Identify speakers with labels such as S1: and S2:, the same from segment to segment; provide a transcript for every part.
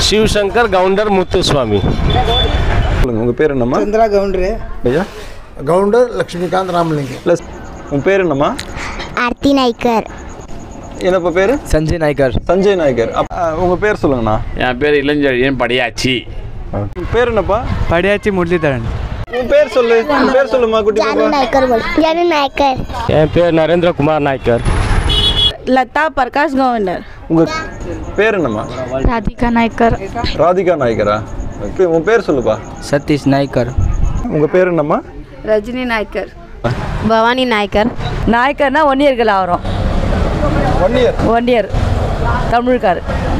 S1: ಶಿವಶಂಕರ್ ಗೌಂಡರ್ ಮುತ್ತುಸ್ವಾಮಿ
S2: சொல்லுங்க உங்க பேர் என்னம்மா
S3: ಚಂದ್ರ ಗೌಂಡ್ರೆ
S2: ஐயா
S3: ಗೌಂಡರ್ ಲಕ್ಷ್ಮೀಕಾಂತ್ ರಾಮಲಿಂಗ
S2: ப்ளஸ் உன் பேர் என்னம்மா
S4: ಆರತಿ ನಾಯ್ಕರ್
S2: என்னப்பா பேர்
S5: ಸಂಜಯ್ ನಾಯ್ಕರ್
S2: சஞ்சய் நாயக்கர் அப்- ஆ, உங்க பேர் சொல்லுங்கண்ணா
S6: என் பேர் இளஞ்செழியன் படியாச்சி
S2: உன் பேர் என்னப்பா
S5: ಪಡಿಯಾಚಿ ಮುರಳೀಧರನ್
S2: உன் பேர் சொல்லு உன் பேர் சொல்லுமா குட்டி
S4: ಜಾನು
S2: பாப்பா
S4: ನಾಯ್ಕರ್ ಬೋಲ್ ಜಾನು ನಾಯ್ಕರ್
S1: என் பேர் நரேந்திர குமார் நாய்க்கர்
S7: ಲತಾ ಪ್ರಕಾಶ್ ಗೌಂಡರ್
S2: உங்க பேர் என்னம்மா
S7: ರಾಧಿಕಾ ನಾಯ್ಕರ್
S2: ராதிகா நாயக்கரா Okay, உன் பேர் சொல்லுப்பா
S5: ಸತೀಶ್ ನಾಯ್ಕರ್
S2: உங்க பேர் என்னம்மா
S7: ರಜನಿ ನಾಯ್ಕರ್
S4: ಭವಾನಿ ನಾಯ್ಕರ್
S7: ನಾಯ್ಕರ್ನ ಒನ್ ಇಯರ್ಗೆಲ್ಲ ಅವರು
S2: ஒன் இயர்
S7: ஒன் இயர் தமிழ்கார்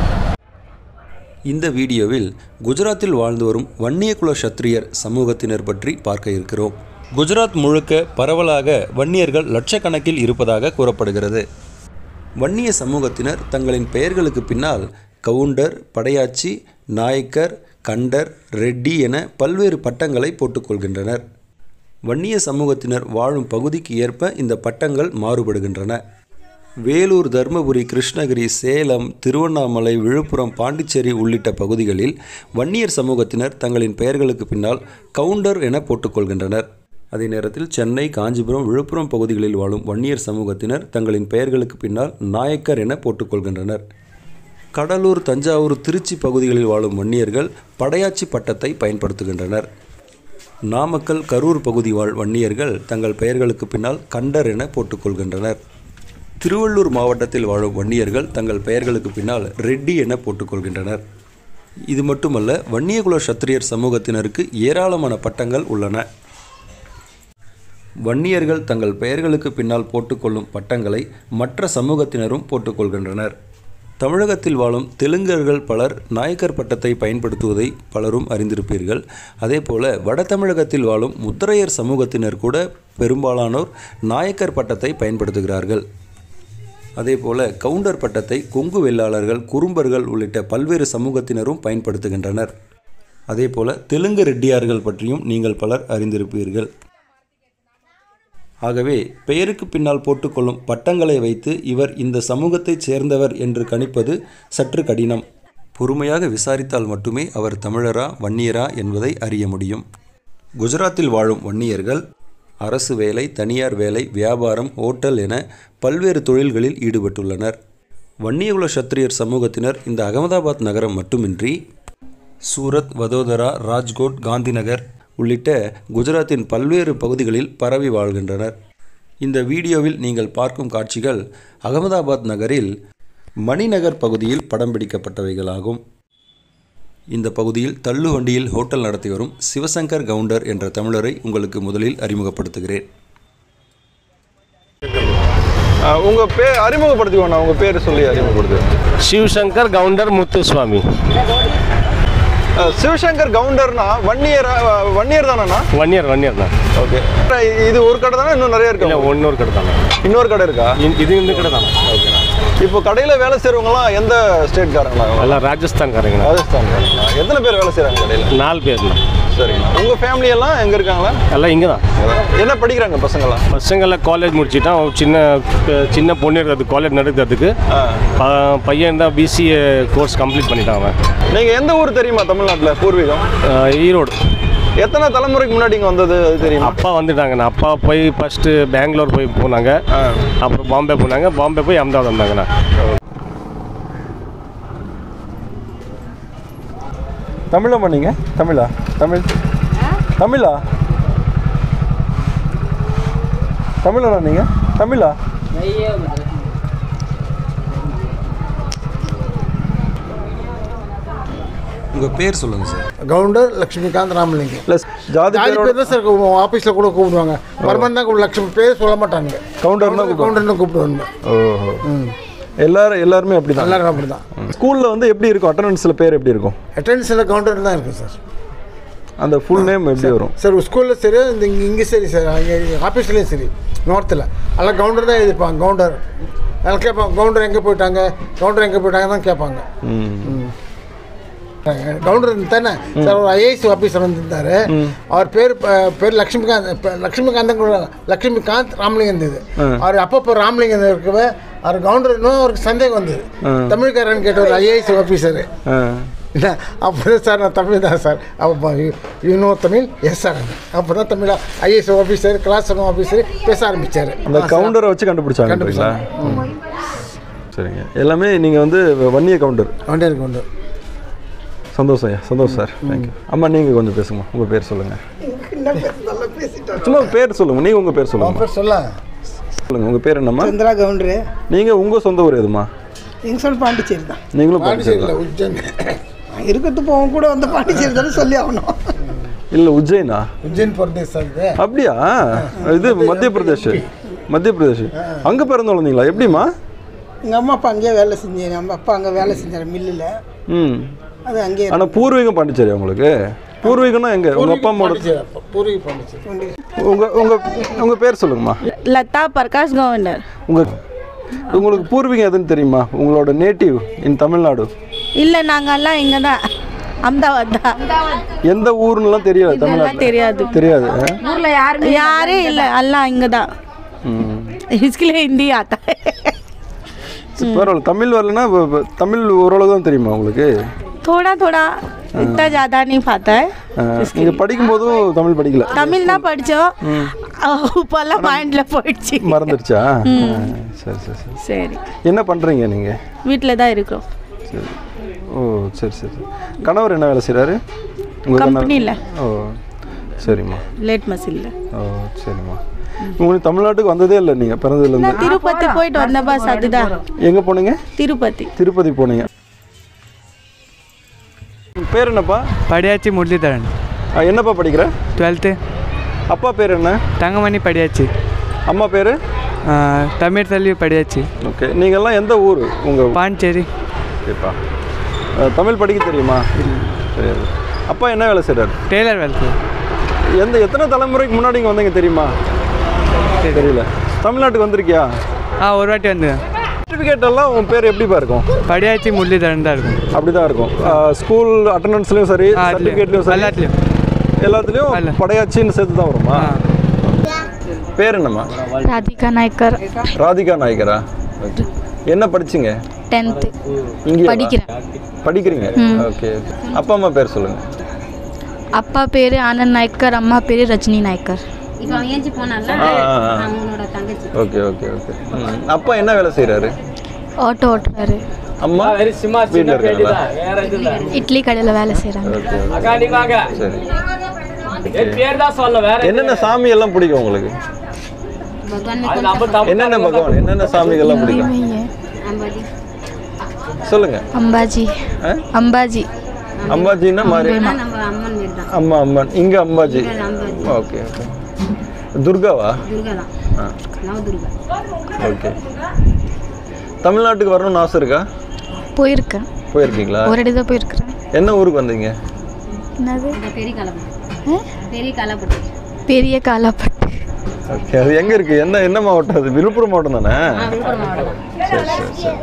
S8: இந்த வீடியோவில் குஜராத்தில் வாழ்ந்து வரும் வன்னியகுல சத்திரியர் சமூகத்தினர் பற்றி பார்க்க இருக்கிறோம் குஜராத் முழுக்க பரவலாக வன்னியர்கள் லட்சக்கணக்கில் இருப்பதாக கூறப்படுகிறது வன்னிய சமூகத்தினர் தங்களின் பெயர்களுக்கு பின்னால் கவுண்டர் படையாச்சி நாயக்கர் கண்டர் ரெட்டி என பல்வேறு பட்டங்களை போட்டுக்கொள்கின்றனர் வன்னிய சமூகத்தினர் வாழும் பகுதிக்கு ஏற்ப இந்த பட்டங்கள் மாறுபடுகின்றன வேலூர் தருமபுரி கிருஷ்ணகிரி சேலம் திருவண்ணாமலை விழுப்புரம் பாண்டிச்சேரி உள்ளிட்ட பகுதிகளில் வன்னியர் சமூகத்தினர் தங்களின் பெயர்களுக்கு பின்னால் கவுண்டர் என போட்டுக்கொள்கின்றனர் அதே நேரத்தில் சென்னை காஞ்சிபுரம் விழுப்புரம் பகுதிகளில் வாழும் வன்னியர் சமூகத்தினர் தங்களின் பெயர்களுக்கு பின்னால் நாயக்கர் என போட்டுக்கொள்கின்றனர் கடலூர் தஞ்சாவூர் திருச்சி பகுதிகளில் வாழும் வன்னியர்கள் படையாச்சி பட்டத்தை பயன்படுத்துகின்றனர் நாமக்கல் கரூர் பகுதி வாழ் வன்னியர்கள் தங்கள் பெயர்களுக்கு பின்னால் கண்டர் என போட்டுக்கொள்கின்றனர் திருவள்ளூர் மாவட்டத்தில் வாழும் வன்னியர்கள் தங்கள் பெயர்களுக்கு பின்னால் ரெட்டி என போட்டுக்கொள்கின்றனர் இது மட்டுமல்ல வன்னியகுல சத்திரியர் சமூகத்தினருக்கு ஏராளமான பட்டங்கள் உள்ளன வன்னியர்கள் தங்கள் பெயர்களுக்கு பின்னால் போட்டுக்கொள்ளும் பட்டங்களை மற்ற சமூகத்தினரும் போட்டுக்கொள்கின்றனர் தமிழகத்தில் வாழும் தெலுங்கர்கள் பலர் நாயக்கர் பட்டத்தை பயன்படுத்துவதை பலரும் அறிந்திருப்பீர்கள் அதேபோல வட தமிழகத்தில் வாழும் முத்திரையர் சமூகத்தினர் கூட பெரும்பாலானோர் நாயக்கர் பட்டத்தை பயன்படுத்துகிறார்கள் அதேபோல கவுண்டர் பட்டத்தை கொங்கு வெள்ளாளர்கள் குறும்பர்கள் உள்ளிட்ட பல்வேறு சமூகத்தினரும் பயன்படுத்துகின்றனர் அதேபோல தெலுங்கு ரெட்டியார்கள் பற்றியும் நீங்கள் பலர் அறிந்திருப்பீர்கள் ஆகவே பெயருக்கு பின்னால் போட்டுக்கொள்ளும் பட்டங்களை வைத்து இவர் இந்த சமூகத்தைச் சேர்ந்தவர் என்று கணிப்பது சற்று கடினம் பொறுமையாக விசாரித்தால் மட்டுமே அவர் தமிழரா வன்னியரா என்பதை அறிய முடியும் குஜராத்தில் வாழும் வன்னியர்கள் அரசு வேலை தனியார் வேலை வியாபாரம் ஓட்டல் என பல்வேறு தொழில்களில் ஈடுபட்டுள்ளனர் வன்னியகுல சத்திரியர் சமூகத்தினர் இந்த அகமதாபாத் நகரம் மட்டுமின்றி சூரத் வதோதரா ராஜ்கோட் காந்திநகர் உள்ளிட்ட குஜராத்தின் பல்வேறு பகுதிகளில் பரவி வாழ்கின்றனர் இந்த வீடியோவில் நீங்கள் பார்க்கும் காட்சிகள் அகமதாபாத் நகரில் மணிநகர் பகுதியில் படம் பிடிக்கப்பட்டவைகளாகும் இந்த பகுதியில் தள்ளு வண்டியில் ஹோட்டல் நடத்தி வரும் சிவசங்கர் கவுண்டர் என்ற தமிழரை உங்களுக்கு முதலில் அறிமுகப்படுத்துகிறேன்
S2: ஆ, உங்க பேர் அறிமுகப்படுத்திக்கோண்ணா உங்க பேர் சொல்லி அறிமுகப்படுத்து
S1: ಶಿವಶಂಕರ್ ಗೌಂಡರ್ ಮುತ್ತುಸ್ವಾಮಿ
S2: ஆ, சிவசங்கர் கவுண்டர்னா ஒன் இயர் ஒன் இயர் தானேண்ணா
S1: ಒನ್ ಇಯರ್ ಒನ್ ಇಯರ್ தான்
S2: ஓகே இது ஒரு கடை தானே இன்னும் நிறைய
S1: இல்லை
S2: இருக்கு
S1: ஒன்னொரு கடை தானே
S2: இன்னொரு கடை இருக்கா
S1: இது இந்த கடை தானே
S2: இப்போ கடையில் வேலை செய்கிறவங்களாம் எந்த ஸ்டேட்காரங்களா
S1: எல்லாம் ராஜஸ்தான்காரங்கண்ணா
S2: ராஜஸ்தான்காரங்களா எத்தனை பேர் வேலை செய்கிறாங்க கடையில்
S1: நாலு பேர்ண்ணா
S2: சரிங்கண்ணா உங்கள் ஃபேமிலி எல்லாம் எங்கே இருக்காங்களா
S1: எல்லாம் இங்கே தான்
S2: என்ன படிக்கிறாங்க பசங்களாம்
S1: பசங்கள்லாம் காலேஜ் முடிச்சுட்டான் ஒரு சின்ன ப- சின்ன பொண்ணு இருக்கிறது காலேஜ் நடக்கிறதுக்கு ப- பையன் தான் பிசிஏ கோர்ஸ் கம்ப்ளீட் பண்ணிட்டான் அவன்
S2: நீங்கள் எந்த ஊர் தெரியுமா தமிழ்நாட்டில் பூர்வீகம்
S1: அஹ் ஈரோடு
S2: எத்தனை தலைமுறைக்கு முன்னாடி இங்கே வந்தது அது தெரியுமா
S1: அப்பா வந்துட்டாங்கண்ணா அப்பா போய் ஃபஸ்ட்டு பெங்களூர் போய் போனாங்க அப்புறம் பாம்பே போனாங்க பாம்பே போய் அஹமதாபாத் வந்தாங்கண்ணா
S2: தமிழம்மா நீங்கள் தமிழா தமிழ் தமிழா தமிழனா நீங்கள் தமிழா
S8: உங்கள் பேர் சொல்லுங்கள் சார்
S3: கவுண்டர் லக்ஷ்மிகாந்த் ராமலிங்க
S2: ப்ளஸ் ஜாதி
S3: ஜாதி
S2: பேரோட
S3: பேர் தான் சார் ஆஃபீஸில் கூட கூப்பிடுவாங்க பர்மன் தான் கூப்பிடு லட்சுமி பேர் சொல்ல மாட்டாங்க
S2: கவுண்டர்னா கூப்பிடுவாங்க.
S3: கவுண்டர்னு கூப்பிடுவாங்க
S2: ஓஹோ எல்லாரும் எல்லாருமே அப்படி தான்
S3: எல்லாரும் அப்படி தான்
S2: ஸ்கூலில் வந்து எப்படி இருக்கும் அட்டண்டன்ஸில் பேர் எப்படி இருக்கும்
S3: அட்டெண்டன்ஸில் கவுண்டர் தான் இருக்குது சார்
S2: அந்த ஃபுல் நேம் எப்படி வரும்
S3: சார் ஸ்கூலில் சரி இந்த இங்கே இங்கே சரி சார் அங்கே ஆஃபீஸ்லேயும் சரி நார்த்தில் எல்லாம் கவுண்டர் தான் எழுதிப்பாங்க கவுண்டர் எல்லாம் கேட்பாங்க கவுண்டர் எங்கே போயிட்டாங்க கவுண்டர் எங்கே போயிட்டாங்க தான் கேட்பாங்க ம். கவுண்டர் தானே சார் ஒரு ஐஏஎஸ் ஆஃபீஸர் வந்திருந்தாரு அவர் பேர் ப- பேர் லக்ஷ்மிகாந்த் ப- லக்ஷ்மிகாந்தன் கூட லக்ஷ்மிகாந்த் ராமலிங்கம் இருந்தது அவர் அப்பப்போ ராமலிங்கம் இருக்கவே அவர் கவுண்டர்னும் அவருக்கு சந்தேகம் வந்தது தமிழ்காரன் கேட்ட ஒரு ஐஏஎஸ் ஆஃபீஸரு இல்லை அப்போ தான் சார் நான் தமிழ் தான் சார் அப்போ யூனோ தமிழ் எஸ் சார் அப்போ தான் Tamil IAS officer class room officer பேச ஆரம்பித்தார்
S2: அந்த கவுண்டரை வச்சு கண்டுபிடிச்சாங்கன்றீங்களா சரிங்க எல்லாமே நீங்கள் வந்து வன்னிய கவுண்டர்
S3: கொண்டே இருக்கு கொண்டு
S2: சந்தோஷம் ஐயா சந்தோஷம் சார் தேங்க்யூ அம்மா நீங்கள் கொஞ்சம் பேசுங்க உங்கள் பேர் சொல்லுங்கள் சும்மா பேர் சொல்லுங்கள் நீங்கள் உங்கள் பேர்
S3: அவன்
S2: சொல்லுங்கள்
S3: பேர் சொல்ல
S2: சொல்லுங்கள் உங்கள் பேர் என்னம்மா
S9: இந்திரா கவுண்டரு
S2: நீங்கள் உங்கள் சொந்த ஊர் எதுமா
S9: எங்க சொல் பாண்டிச்சேரி தான்
S2: நீங்களும்
S3: பாண்டிச்சேரியில்
S2: பாண்டிச்சேரி
S3: உஜ்ஜைன்
S9: இருக்கிறது போகும் கூட வந்து பாண்டிச்சேரி தானே சொல்லி ஆகணும்
S2: இல்லை உஜ்ஜைனா
S3: உஜ்ஜைன் பிரதேஷ் சார் இது
S2: அப்படியா இது மத்திய பிரதேஷ் மத்திய பிரதேஷ் அங்கே பிறந்து வளர்ந்தீங்களா எப்படிம்மா
S9: எங்கள் அம்மா அப்பா அங்கேயே வேலை செஞ்சேன் நம்ம அப்பா அங்கே வேலை செஞ்சார் மில்லில்
S2: ம்
S9: அது அங்கேயே
S2: ஆனால் பூர்வீகம் பாண்டிச்சேரி உங்களுக்கு பூர்வீகம்னா எங்கே உங்கள் அப்பா அம்மாவோட
S3: பாண்டிச்சேரி அப்போ பூர்வீக பாண்டிச்சேரி
S2: உங்கள் உங்கள் உங்கள் பேர் சொல்லுங்கம்மா
S7: லதா பிரகாஷ் கவுண்டர்
S2: உங்கள் உங்களுக்கு பூர்வீகம் எதுன்னு தெரியுமா உங்களோட நேட்டிவ் இன் தமிழ்நாடு
S7: இல்லை நாங்கெல்லாம் இங்கே தான் அம்தாவாத் தான்
S2: எந்த ஊர்னுலாம் தெரியாது
S7: இதெல்லாம்
S2: தமிழ்நாட்டில்
S7: தெரியாது
S2: தெரியாது ஆ?
S7: ஊரில் யாருமே யாரே இல்லை எல்லாம் இங்கே தான்
S2: ம்
S7: इसके लिए हिंदी आता है
S2: சரி, பரவாயில்ல தமிழ் வரலன்னா வ- வ- தமிழ் ஓரளவு தான் தெரியுமா உங்களுக்கு
S7: थोड़ा थोड़ा इतना ज़्यादा नहीं पाता है
S2: நீங்கள் படிக்கும்போதும் தமிழ் படிக்கல
S7: தமிழ் தான் படித்தோம் இப்போல்லாம் மைண்டில் போயிடுச்சு
S2: மறந்துடுச்சா ஆ, சரி சரி சரி
S7: சரி
S2: என்ன பண்ணுறீங்க நீங்கள்
S7: வீட்டில் தான் இருக்கிறோம்
S2: சரி ஓ சரி சரி சரி. கணவர் என்ன வேலை செய்கிறாரு உங்கள்
S7: கம்பெனியில்
S2: ஓ சரிம்மா
S7: லேட் மசிலில்
S2: ஓ சரிம்மா உங்களுக்கு தமிழ்நாட்டுக்கு வந்ததே இல்லை நீங்கள் பிறந்ததுலேருந்து
S7: திருப்பதி போயிட்டு வந்த பஸ் அதுதான்
S2: எங்கே போனீங்க
S7: திருப்பதி
S2: திருப்பதி போனீங்க பேர் என்னப்பா
S5: படியாச்சி முரளிதரன்
S2: ஆ, என்னப்பா படிக்கிற
S5: டுவெல்த்து
S2: அப்பா பேர் என்ன
S5: தங்கமணி படியாச்சி
S2: அம்மா பேர்
S5: தமிழ் தள்ளி படியாச்சி
S2: ஓகே நீங்கள்லாம் எந்த ஊர் உங்கள்
S5: பாண்டிச்சேரி
S2: ஓகேப்பா ஆ, தமிழ் படிக்க தெரியுமா தெரியாது அப்பா என்ன வேலை செய்கிறார்
S5: டெய்லர் வேலைக்கு
S2: எந்த எத்தனை தலைமுறைக்கு முன்னாடி இங்கே வந்தீங்க தெரியுமா தெரியல தமிழ்நாட்டுக்கு வந்திருக்கியா
S5: ஆ ஒரு வாட்டி வந்து
S2: சர்டிஃபிகேட் எல்லாம் உன் பேர் எப்படிப்பா இருக்கும்
S5: படியாச்சி முரளிதரன் தான் இருக்கும்
S2: அப்படி தான் இருக்கும் ஸ்கூல் அட்டண்டன்ஸ்லையும் சரி
S5: ஆ, அதுலயும்.
S2: சர்டிஃபிகேட்லையும் சரி
S5: எல்லாத்துலேயும்
S2: எல்லாத்துலேயும்
S5: அல்ல.
S2: படையாச்சின்னு சேர்த்து தான் வருமா பேர் என்னம்மா
S7: ராதிகா நாயக்கர்
S2: ராதிகா நாயக்கரா Okay. என்ன படிச்சீங்க
S7: டென்த்து
S2: இங்கே
S7: படிக்கிறேன்.
S2: படிக்கிறீங்க ஓகே அப்பா அம்மா பேர் சொல்லுங்க
S7: அப்பா பேர் ஆனந்த் நாயக்கர் அம்மா பேர் ரஜினி நாயக்கர்
S4: இப்போ அவன் ஏஞ்சி போனால
S2: ஆ, ஆ, ஆ.
S4: அவனோட தங்கச்சி
S2: ஓகே ஓகே ஓகே ம். அப்பா என்ன வேலை செய்கிறாரு
S7: ஆட்டோ ஓட்டுறாரு
S2: அம்மா வீட்டில் இருக்காங்களா
S7: இட்லி கடையில் வேலை செய்கிறாங்க
S2: ஓகே சரி என்னென்ன சாமி எல்லாம் பிடிக்கும் உங்களுக்கு
S4: பகவான்
S2: என்னென்ன பகவான் என்னென்ன சாமிகள்லாம் பிடிக்கும்
S4: அம்பாஜி
S2: சொல்லுங்க
S7: அம்பாஜி
S2: ஆ?
S7: அம்பாஜி
S2: அம்பாஜின்னா மாதிரி
S4: நம்ம அம்மன் வீடு தான்
S2: அம்மா அம்மன் இங்க அம்பாஜி
S4: அம்பாஜி
S2: ஓகே ஓகே துர்காவா
S4: துர்கா தான்
S2: ஆ
S4: நவ துர்கா
S2: ஓகே தமிழ்நாட்டுக்கு வரணும்னு ஆசை இருக்கா
S7: போயிருக்கேன்
S2: போயிருக்கீங்களா
S7: ஒரு இடம் தான் போயிருக்கிறேன்
S2: என்ன ஊருக்கு வந்தீங்க
S7: என்னது
S4: இந்த பெரிய காலப்பட்டு பெரிய காலப்பட்டு
S7: பெரிய காலாப்பட்டு
S2: ஓகே அது எங்க இருக்கு என்ன என்ன மாவட்டம் அது விழுப்புரம் மாவட்டம் தானே
S4: விழுப்புரம் மாவட்டம் தான்
S2: சரி சரி சரி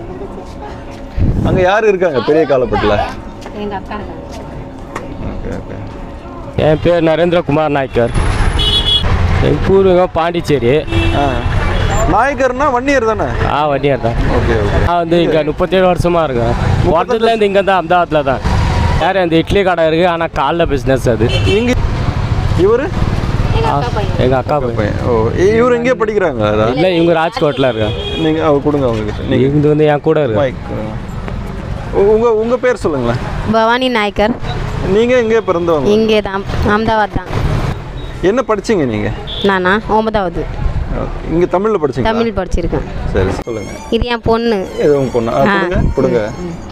S2: அங்க யார் இருக்காங்க பெரிய காலப்பட்டில்
S4: எங்கள் அக்கா இருக்காங்க
S2: ஓகே ஓகே
S1: என் பேர் நரேந்திரகுமார் நாயக்கர் என் பூர்வீகம் பாண்டிச்சேரி
S2: ஆ நாயக்கர்னா வன்னியர் தானே
S1: ஆ வண்டியார் தான்
S2: ஓகே ஓகே
S1: நான் வந்து இங்கே முப்பத்தேழு வருஷமாக இருக்கேன் பிறந்ததுலேருந்து இங்கே தான் அம்தாபாத்தில் தான் வேறு இந்த இட்லி கடை இருக்குது ஆனால் காலைல பிஸ்னஸ் அது
S2: இங்க இவரு
S1: எங்கள் அக்கா பையன்
S2: பையன் ஓ இவர் எங்கேயே படிக்கிறாங்க அதான்
S1: இல்லை இவங்க ராஜ்கோட்டில் இருக்காங்க
S2: நீங்க அவர் கொடுங்க அவங்ககிட்ட நீங்க
S1: இது வந்து என் கூட இருக்கு
S2: மைக் உங்க உங்க பேர் சொல்லுங்களேன்
S4: பவானி நாயக்கர்
S2: நீங்க எங்கே பிறந்தவங்க
S4: இங்கே தான் அஹமதாபாத் தான்
S2: என்ன படிச்சீங்க நீங்க
S4: நானா ஒன்பதாவது
S2: ஓகே. இங்க தமிழ்ல படிச்சீங்க
S4: தமிழ் படிச்சிருக்கேன்
S2: சரி சொல்லுங்க
S4: இது என் பொண்ணு
S2: இது உங்க பொண்ணு ஆ, கொடுங்க கொடுங்க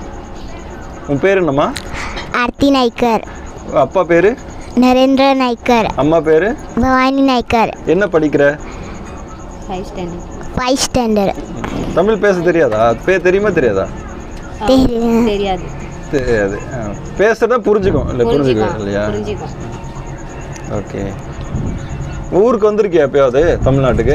S2: உன் பேர் என்னம்மா
S4: ஆர்த்தி நாய்க்கர்
S2: அப்பா பேரு
S4: நரேந்திர நாய்க்கர்
S2: அம்மா பேரு
S4: பவானி நாய்க்கர்
S2: என்ன படிக்கிற
S4: five standard five standard
S2: Tamil பேச தெரியாதா பேர் தெரியுமா தெரியாதா
S4: தெரியாது
S2: தெரியாது ஆ. பேசுறதா புரிஞ்சுக்கும் இல்லை புரிஞ்சுக்கும் இல்லையா
S4: புரிஞ்சுக்கும்
S2: ஓகே ஊருக்கு வந்திருக்கியா எப்பயாவது தமிழ்நாட்டுக்கு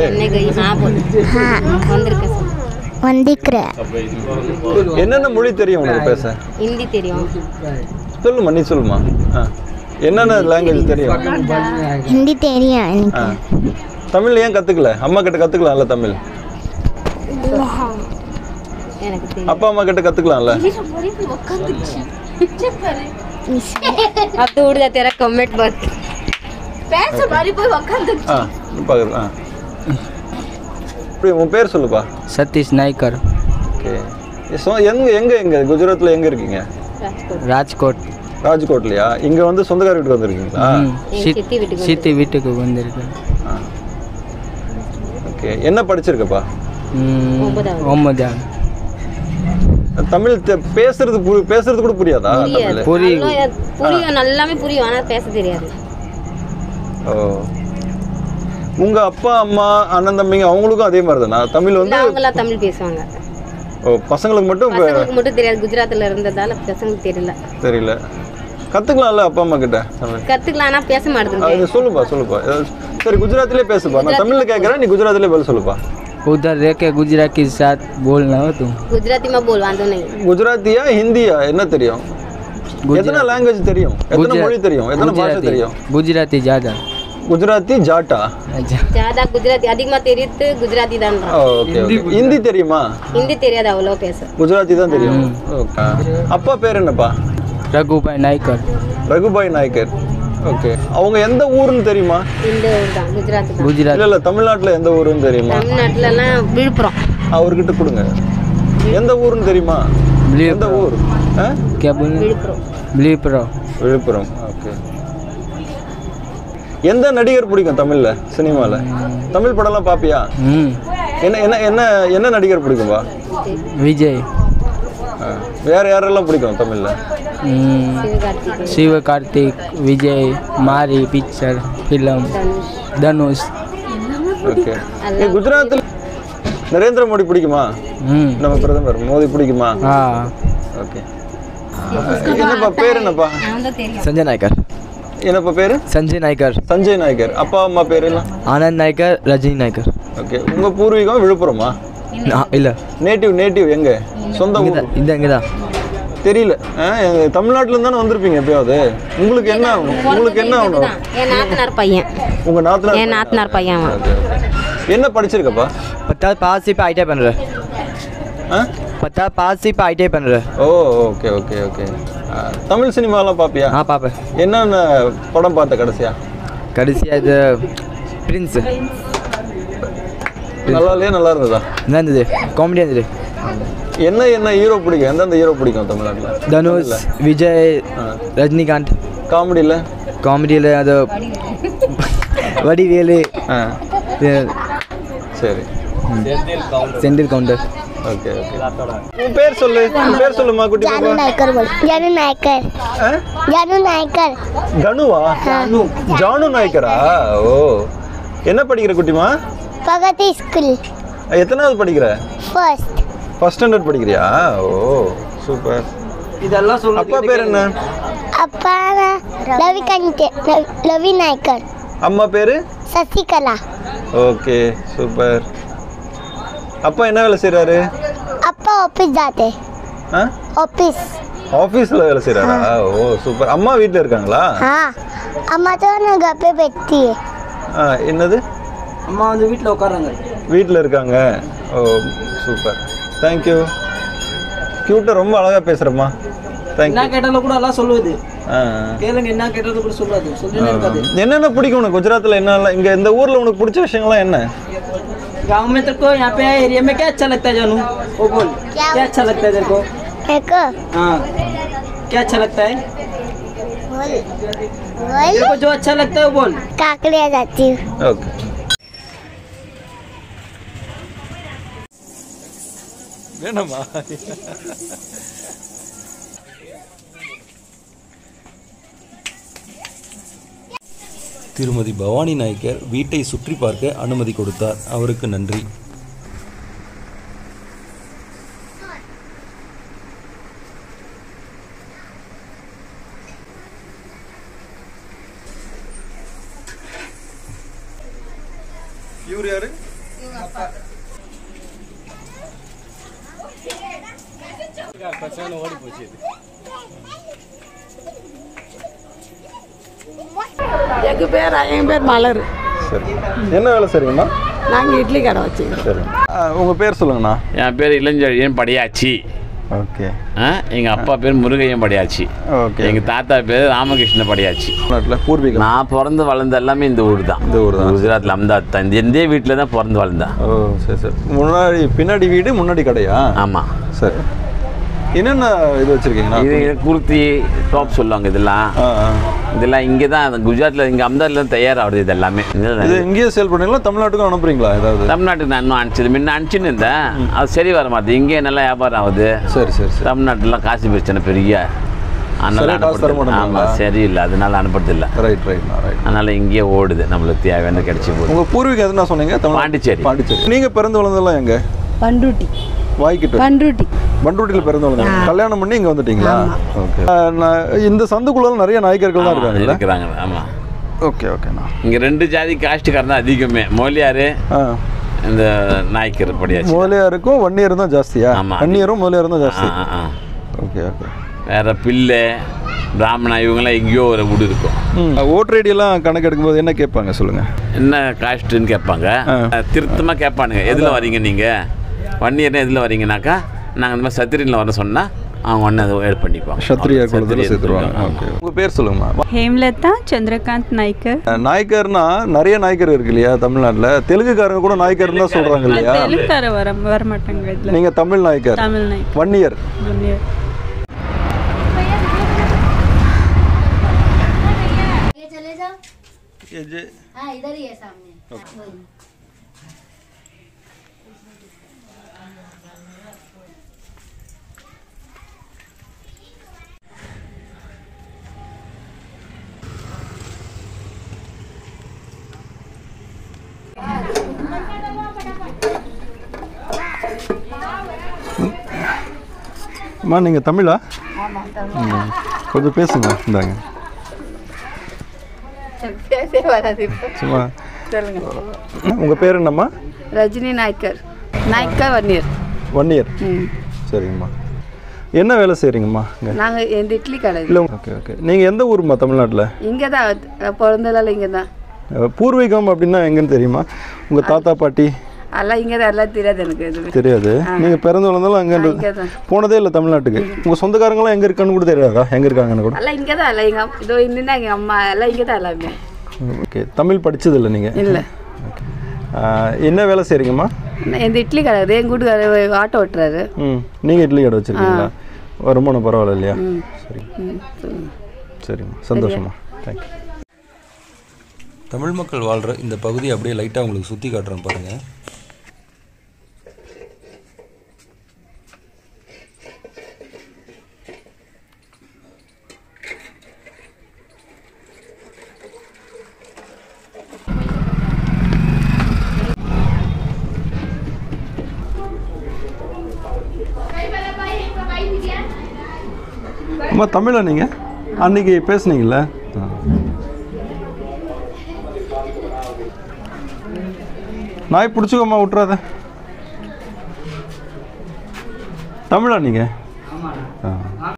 S4: வந்திருக்கேன் சார் வந்திருக்கிறேன்
S2: என்னென்ன மொழி தெரியும் உனக்கு பேச
S4: ஹிந்தி தெரியும்
S2: சொல்லுமா நீ சொல்லுமா ஆ என்னென்ன லாங்குவேஜ் தெரியும்
S4: ஹிந்தி தெரியும்
S2: ஆ தமிழ் ஏன் கற்றுக்கல அம்மா கிட்ட கற்றுக்கலாம்ல தமிழ்
S4: எனக்கு தெரியும்
S2: அப்பா அம்மா கிட்ட கற்றுக்கலாம்ல
S4: अब तो उड़ जा तेरा कमेंट बंद पैर से मारी कोई वक्त
S2: ஆ பார்க்குறது ஆ இப்படி உன் பேர் சொல்லுப்பா
S5: सतीश नाइकर
S2: ஓகே ஸோ எங்கே எங்கே எங்கே குஜராத்தில் எங்கே இருக்கீங்க
S5: राजकोट
S2: ராஜ்கோட்லையா இங்கே வந்து சொந்தக்கார வீட்டுக்கு வந்திருக்கீங்களா
S4: சித்தி வீட்டுக்கு
S5: சித்தி வீட்டுக்கு வந்திருக்கு
S2: ஓகே என்ன படிச்சிருக்கப்பா
S4: ஒன்பதாவது.
S5: ஒன்பதாம்
S2: தமிழ் தெ- பேசுறது புரி- பேசுறது கூட புரியாதா தமிழ்
S5: புரியும்
S4: அவ்வளோ புரியும் நல்லாமே புரியும் ஆனால் பேச தெரியாது
S2: ஓ உங்க அப்பா அம்மா அண்ணன் தம்பிங்க அவங்களுக்கும் அதே மாதிரி தானா தமிழ் வந்து
S4: இல்லை அவங்களாம் தமிழ் பேசுவாங்க
S2: ஓ பசங்களுக்கு மட்டும் இப்ப
S4: பசங்களுக்கு மட்டும் தெரியாது குஜராத்தில் இருந்ததால பசங்களுக்கு தெரியல
S2: தெரியல கத்துக்கலாம்ல அப்பா அம்மா கிட்ட தமிழ்
S4: கற்றுக்கலாம் ஆனால் பேச மாட்டேங்குது
S2: அது சொல்லுப்பா சொல்லுப்பா ஏதாவது- சரி குஜராத்திலே பேசுப்பா நான் தமிழ்ல கேட்கறேன் நீ குஜராத்திலே பதில் சொல்லுப்பா
S5: उधर रह के गुजरात के साथ बोलना हो तुम
S4: गुजराती में बोल वांधो नहीं
S2: குஜராத்தியா ஹிந்தியா என்ன தெரியும் எத்தனை லாங்குவேஜ் தெரியும் எத்தனை மொழி தெரியும் எத்தனை பாஷை தெரியும்
S5: गुजराती ज़्यादा
S2: குஜராத்தி ஜாட்டா
S5: अच्छा
S4: ज़्यादा गुजराती அதிகமாக தெரியுது குஜராத்தி தான்
S2: ஓகே ஓகே ஹிந்தி தெரியுமா
S4: ஹிந்தி தெரியாது அவ்வளோ பேச
S2: குஜராத்தி தான் தெரியும் ஓகே அப்பா பேர் என்னப்பா
S5: रघु भाई नाइकर
S2: ரகுபாய் நாயக்கர் ஓகே அவங்க எந்த ஊருன்னு தெரியுமா
S4: இந்த ஊர் தான் குஜராத் தான்
S5: गुजरात
S2: இல்ல இல்ல தமிழ்நாட்டுல எந்த ஊருன்னு தெரியுமா
S4: தமிழ்நாட்டிலலாம் விழுப்புரம்
S2: அவர்கிட்ட கொடுங்க எந்த ஊருன்னு தெரியுமா எந்த ஊர் ஆ?
S5: क्या बोलना
S4: விழுப்புரம்
S5: ब्लीप्रो
S2: விழுப்புரம் ஓகே எந்த நடிகர் பிடிக்கும் தமிழ்ல சினிமால தமிழ் படம்லாம் பாப்பியா
S5: हम्म
S2: என்ன என்ன என்ன என்ன நடிகர் பிடிக்கும்பா
S5: विजय
S2: ஆ. வேற யாரெல்லாம் பிடிக்கும் தமிழ்ல
S5: हम्म,
S4: Sivakarthikeyan
S5: Shiv Karthik Vijay Maari picture film Dhanush
S2: okay ஏ குஜராத்தில் நரேந்திர மோடி பிடிக்குமா
S5: हम्म
S2: நம்ம பிரதமர் மோடி பிடிக்குமா
S5: हाँ
S2: ஓகே என்னப்பா பேர் என்னப்பா
S5: संजय नायकर
S2: என்னப்பா பேரு
S5: संजय नायकर
S2: சஞ்சய் நாயக்கர் அப்பா அம்மா பேர் எல்லாம்
S5: आनंद नायकर रजनी नायकर
S2: ஓகே உங்க பூர்வீகம் விழுப்புரமா
S5: இல்லை
S2: நேட்டிவ் நேட்டிவ் எங்க சொந்த ஊர்
S5: இந்த இங்கே தான்
S2: தெரியல ஆ, எங்க தமிழ்நாட்டுல இருந்து தானே வந்திருப்பீங்க எப்பயாவது உங்களுக்கு என்ன ஆகணும் உங்களுக்கு என்ன ஆகணும்
S4: என் நாத்தனார் பையன்
S2: உங்க நாத்துல
S4: என் நாத்தனார் பையன் அவன்.
S2: Okay, okay. என்ன படிச்சிருக்கப்பா
S5: पचास पास ही पे आई टी बन रहा
S2: ஆ
S5: पचास पास ही पे आई टी बन रहा
S2: ஓ ஓகே ஓகே ஓகே ஆ, தமிழ் சினிமாலாம் பார்ப்பியா
S5: हाँ पापा
S2: என்னென்ன படம் பார்த்த கடைசியா
S5: கடைசியாக இது பிரின்ஸ்
S2: நல்லா இல்லையா நல்லா இருந்ததா
S5: என்ன இருந்தது காமெடியாக இருந்தது
S2: என்ன என்ன ஹீரோ பிடிக்கும் எந்தெந்த ஹீரோ பிடிக்கும் தமிழ்நாட்டில்
S5: தனுஷ் விஜய் ரஜினிகாந்த்
S2: காமெடியில்
S5: காமெடியில் அது வடிவேலு
S2: ஆ
S5: இது
S2: சரி
S5: செந்தில் கவுண்டர்
S2: ஓகே ஓகே உன் பேர் சொல்லு உன் பேர் சொல்லுமா குட்டி
S4: जानू
S2: பாப்பா
S4: नायकर बोल जानू नायकर
S2: ஆ?
S4: जानू नायकर
S2: கனுவா ஜானு நாயக்கரா ஓ என்ன படிக்கிற குட்டிமா
S4: प्रगति स्कूल
S2: எத்தனாவது படிக்கிற
S4: फर्स्ट
S2: ஃபர்ஸ்ட் ஸ்டாண்டர்ட் படிக்கிறியா ஓ சூப்பர்
S5: இதெல்லாம் சொல்லு
S2: அப்பா பேர் என்ன
S4: अपा रवि कंटे रवि नायकर
S2: அம்மா பேரு
S4: शशिकला
S2: ஓகே சூப்பர் அப்பா என்ன வேலை செய்றாரு
S4: अपा ऑफिस जाते
S2: ஆ
S4: ऑफिस
S2: ஆஃபீஸில் வேலை செய்கிறாரா ஓ சூப்பர் அம்மா வீட்டில் இருக்காங்களா
S4: हाँ अम्मा तो ना घर पे बैठती है
S2: ஆ என்னது
S5: அம்மா வந்து வீட்டில் உட்காராங்க
S2: வீட்டில் இருக்காங்க ஓ சூப்பர் தேங்க்யூ க்யூட்டாக ரொம்ப அழகாக பேசுகிறம்மா தேங்க்யூ
S5: கேட்டாலும் கூட எல்லாம் சொல்லுவது
S2: ஆ
S5: கேளுங்க என்ன கேட்டாலும் கூட சொல்லாது
S2: ஆ. என்னென்ன பிடிக்கும் உனக்கு குஜராத்தில் என்னெல்லாம் இங்கே இந்த ஊரில் உனக்கு பிடிச்ச விஷயங்கள்லாம் என்ன
S5: गांव में तेरे को यहाँ पे एरिया में क्या अच्छा लगता है जानू वो बोल
S4: क्या?
S5: क्या अच्छा लगता है तेरे को
S4: मेरे को
S5: हाँ क्या अच्छा लगता है
S4: बोल
S5: तेरे को जो अच्छा लगता है वो बोल
S4: काकड़िया जाती हूँ
S2: ஓகே வேணாமா
S8: திருமதி பவானி நாயக்கர் வீட்டை சுற்றி பார்க்க அனுமதி கொடுத்தார் அவருக்கு நன்றி
S2: இவர் யாரு
S9: எங்கள் பேர் என் பேர் மலர்
S2: சரி என்ன வேலை செய்றீங்கம்மா
S9: நாங்கள் இட்லி கடை வச்சுக்கிறோம்
S2: சரி உங்கள் பேர் சொல்லுங்கண்ணா
S6: என் பேர் இளஞ்செழியன் படையாச்சி
S2: ஓகே
S6: ஆ, எங்க அப்பா பேர் முருகையன் படியாச்சு
S2: ஓகே
S6: எங்க தாத்தா பேர் ராமகிருஷ்ண படியாச்சு
S2: தமிழ்நாட்டில் பூர்வீகம்
S6: நான் பிறந்து வளர்ந்த எல்லாமே இந்த ஊர் தான்
S2: இந்த ஊர் தான்.
S6: குஜராத்ல அஹமதாபாத் தான் இந்த எந்த வீட்டில் தான் பிறந்து வளர்ந்தேன்
S2: ஓ சரி சரி முன்னாடி பின்னாடி வீடு முன்னாடி கடையா
S6: ஆமா
S2: சரி என்னென்ன இது வச்சுருக்கீங்கண்ணா
S6: இது குர்த்தி டாப் சொல்லுவாங்க இதெல்லாம்
S2: ஆ ஆ
S6: இதெல்லாம் இங்கே தான் குஜராத்தில் இங்கே அஹமதாபாத்ல தான் தயாராகுது இது எல்லாமே
S2: இது இங்கேயே சேல் பண்ணுறீங்களா தமிழ்நாட்டுக்கும் அனுப்புறீங்களா ஏதாவது
S6: தமிழ்நாட்டுக்கு நான் இன்னும் அனுப்பிச்சது முன்ன அனுப்பிச்சுன்னு இருந்தேன் அது சரி வர மாட்டேது இங்கே நல்லா வியாபாரம் ஆகுது
S2: சரி சரி சரி
S6: தமிழ்நாட்டுலாம் காசு பிரச்சனை பெரிய அதனால
S2: சரியா காசு தர
S6: அனுப்புறது
S2: மாட்டாங்களா?
S6: ஆமாம் சரியில்லை அதனால அனுப்புறதில்ல
S2: ரைட் ரைட்ண்ணா ரைட்
S6: அதனால இங்கேயே ஓடுது நம்மளுக்கு தேவையான கிடைச்சி போகுது
S2: உங்கள் பூர்வீகம் எதுனா சொன்னீங்க தமிழ்
S6: பாண்டிச்சேரி.
S2: பாண்டிச்சேரி நீங்கள் பிறந்து வளர்ந்ததெல்லாம் எங்க
S9: பண்ருட்டி
S2: வாய்க்கிட்டு
S9: பண்ருட்டி
S2: பண்ருட்டியில் பிறந்து வளர்ந்தீங்க கல்யாணம் பண்ணி இங்கே வந்துட்டீங்களா ஓகே நான் இந்த சந்துக்குள்ள நிறைய நாய்க்கர்கள் தான் இருக்காங்கல்ல
S6: இருக்கிறாங்க ஆமாம்
S2: ஓகே ஓகேண்ணா
S6: இங்கே ரெண்டு ஜாதி காஸ்ட்டுக்காரன் தான் அதிகமே மொழியார்
S2: ஆ
S6: இந்த நாய்க்கர் படியாச்சு
S2: முதலியாருக்கும் வன்னியரும் தான் ஜாஸ்தியா
S6: ஆமா.
S2: வன்னியரும் முதலியாரும் தான் ஜாஸ்தி
S6: ஆ, ஆ.
S2: ஓகே ஓகே
S6: வேற பிள்ளை பிராமணா இவங்கெல்லாம் எங்கேயோ ஒரு வீடு இருக்கும்
S2: ம் ஓட்டர் ஐடியெல்லாம் கணக்கு எடுக்கும்போது என்ன கேட்பாங்க சொல்லுங்கள்
S6: என்ன காஸ்ட்டுன்னு கேட்பாங்க
S2: ஆ.
S6: திருத்தமாக கேட்பானுங்க எதில் வரீங்க நீங்கள் ஒன் இயர்னா எதில் வரீங்கனாக்கா நாங்கள் இந்த மாதிரி சத்திரியில் வர சொன்னால் அவங்க ஒன்று அதை ஏட் பண்ணிப்பாங்க
S2: சத்திரியா குலத்தில்
S6: சத்திரியர்
S2: சேர்த்துருவாங்க
S6: ஆமா.
S2: ஓகே உங்கள் பேர் சொல்லுங்கம்மா
S10: ஹேம்லதா சந்திரகாந்த் நாய்க்கர்
S2: நாய்க்கர்னா நிறைய நாய்க்கர் இருக்கு இல்லையா தமிழ்நாட்டில் தெலுங்குக்காரங்க கூட நாய்க்கர்னு தான் சொல்கிறாங்க இல்லையா
S10: தெலுங்கார வர வர மாட்டாங்க இதில்
S2: நீங்கள் தமிழ் நாய்க்கர்
S10: தமிழ் நாய்க்கர்
S2: வன்னியர்
S4: ये चले जाओ हाँ इधर ही है सामने वही।
S2: அம்மா நீங்கள் தமிழா ம். கொஞ்சம் பேசுங்க இந்தாங்க
S7: பேசே வராது இப்போ
S2: சும்மா
S7: சொல்லுங்க
S2: உங்கள் பேர் என்னம்மா
S7: ரஜினி நாய்க்கர் நாய்க்கர் வன்னியர்
S2: வன்னியர்
S7: ம்
S2: சரிங்கம்மா என்ன வேலை செய்கிறீங்கம்மா இங்கே
S7: நாங்கள் எந்த இட்லி கடை
S2: இல்லை ஓகே ஓகே நீங்கள் எந்த ஊருமா தமிழ்நாட்டில்
S7: இங்கே தான் பிறந்ததால இங்கே தான்
S2: பூர்வீகம் அப்படின்னா எங்கன்னு தெரியுமா உங்கள் தாத்தா பாட்டி
S7: எல்லாம் இங்கே தான் எல்லாம் தெரியாது எனக்கு எதுவுமே
S2: தெரியாது நீங்கள் பிறந்து வளர்ந்தாலும் அங்கே
S7: இங்கே தான்
S2: போனதே இல்லை தமிழ்நாட்டுக்கு உங்கள் சொந்தக்காரங்களாம் எங்கே இருக்கான்னு கூட தெரியாதா எங்கே இருக்காங்கன்னு கூட
S7: எல்லாம் இங்கே தான் எல்லாம் எங்கள் இதோ இன்னும் எங்கள் அம்மா எல்லாம் இங்கே தான் எல்லாமே
S2: ஓகே தமிழ் படிச்சது இல்லை நீங்கள்
S7: இல்லை
S2: என்ன வேலை செய்கிறீங்கம்மா
S7: எந்த இட்லி கடை இருக்குது எங்கள் வீட்டுக்காரர் ஆட்டோ ஓட்டுறாரு
S2: ம் நீங்கள் இட்லி கடை வச்சுருக்கீங்களா வருமானம் பரவாயில்ல இல்லையா சரி
S7: ம் சொல்லுங்க
S2: சரிம்மா சந்தோஷம்மா தேங்க்யூ
S8: தமிழ் மக்கள் வாழ்கிற இந்த பகுதியை அப்படியே லைட்டாக உங்களுக்கு சுற்றி காட்டுறேன் பாருங்கள்
S2: அம்மா தமிழா நீங்கள் அன்னைக்கு பேசுனீங்கல்ல ஆ. நாய் பிடிச்சிக்கோம்மா விட்றாத தமிழா நீங்கள் ஆ